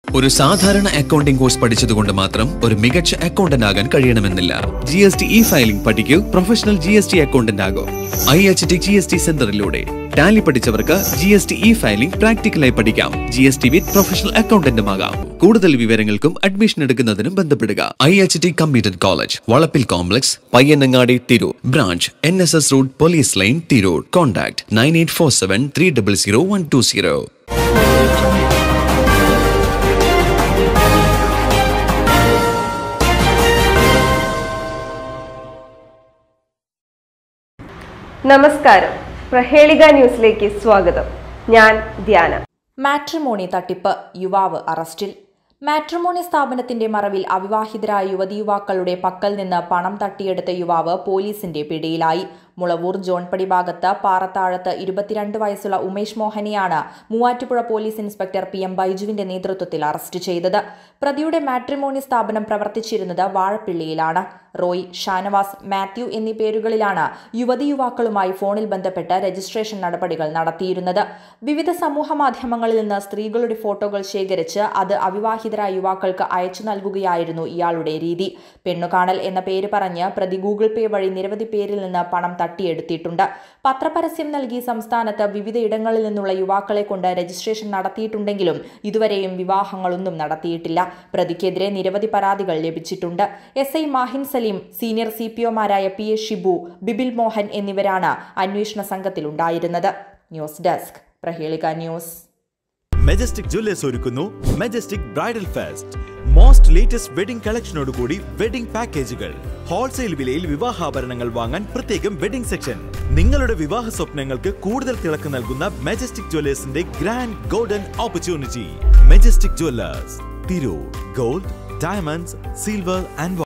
ഒരു സാധാരണ accounting course പഠിച്ചതുകൊണ്ട് മാത്രം ഒരു മികച്ച അക്കൗണ്ടന്റ് ആകാൻ കഴിയണമെന്നില്ല G S T e filing പഠിക്കൂ professional G S T accountant ആകൂ I H T G S T സെന്ററിലൂടെ ടാലി പഠിച്ചവർക്ക് G S T e filing പ്രാക്ടിക്കലായി പഠിക്കാം G S T with professional അക്കൗണ്ടന്റുമാകാം കൂടുതൽ വിവരങ്ങൾക്കും അഡ്മിഷൻ എടുക്കുന്നതിനും ബന്ധപ്പെടുക I H T computer college Valappil complex Payyanangadi Tirur branch N S S road police line Tirur contact nine eight four seven three double zero one two zero നമസ്കാരം പ്രഹേളിക ന്യൂസിലേക്ക് സ്വാഗതം ഞാൻ ധ്യാന മാട്രിമോണി തട്ടിപ്പ് യുവാവ് അറസ്റ്റിൽ മാട്രിമോണി സ്ഥാപനത്തിന്റെ മറവിൽ അവിവാഹിതരായ യുവതി യുവാക്കളുടെ പക്കൽ നിന്ന് പണം തട്ടിയെടുത്ത യുവാവ് പോലീസിന്റെ പിടിയിലായി മുളവൂർ ജോൺപടി ഭാഗത്ത് പാറത്താഴത്ത് ഇരുപത്തിരണ്ട് വയസ്സുള്ള ഉമേഷ് മോഹനെയാണ് Muvattupuzha police inspector P M ബൈജുവിന്റെ നേതൃത്വത്തിൽ അറസ്റ്റ് ചെയ്തത് പ്രതിയുടെ മാട്രിമോണി സ്ഥാപനം പ്രവർത്തിച്ചിരുന്നത് വാഴപ്പിള്ളിയിലാണ് റോയ് ഷാനവാസ് മാത്യു എന്നീ പേരുകളിലാണ് യുവതി യുവാക്കളുമായി ഫോണിൽ ബന്ധപ്പെട്ട് രജിസ്ട്രേഷൻ നടപടികൾ നടത്തിയിരുന്നത് വിവിധ സമൂഹ മാധ്യമങ്ങളിൽ നിന്ന് സ്ത്രീകളുടെ ഫോട്ടോകൾ ശേഖരിച്ച് അത് അവിവാഹിതരായ യുവാക്കൾക്ക് അയച്ചു നൽകുകയായിരുന്നു ഇയാളുടെ രീതി പെണ്ണുകാണൽ എന്ന പേര് പറഞ്ഞ് പ്രതി ഗൂഗിൾ പേ വഴി നിരവധി പേരിൽ നിന്ന് പണം തട്ടിയെടുത്തിട്ടുണ്ട് പത്രപരസ്യം നൽകി സംസ്ഥാനത്ത് വിവിധയിടങ്ങളിൽ നിന്നുള്ള യുവാക്കളെ കൊണ്ട് രജിസ്ട്രേഷൻ നടത്തിയിട്ടുണ്ടെങ്കിലും ഇതുവരെയും വിവാഹങ്ങളൊന്നും നടത്തിയിട്ടില്ല പ്രതിക്കെതിരെ നിരവധി പരാതികൾ ലഭിച്ചിട്ടുണ്ട് S I Mahin Saleem senior C P ഒമാരായ പി എസ് ഷിബു ബിബിൽ മോഹൻ എന്നിവരാണ് അന്വേഷണ സംഘത്തിലുണ്ടായിരുന്നത് news desk Prahelika news Majestic jewellers ഒരുക്കുന്നു Majestic bridal fest most latest wedding കളക്ഷനോടുകൂടി വെഡിംഗ് പാക്കേജുകൾ ഹോൾസെയിൽ വിലയിൽ വിവാഹാഭരണങ്ങൾ വാങ്ങാൻ പ്രത്യേകം വെഡിംഗ് സെക്ഷൻ നിങ്ങളുടെ വിവാഹ സ്വപ്നങ്ങൾക്ക് കൂടുതൽ തിളക്ക് നൽകുന്ന മെജസ്റ്റിക് ജുവല്ലേഴ്സിന്റെ grand golden opportunity Majestic jewellers Tirur gold diamonds silver and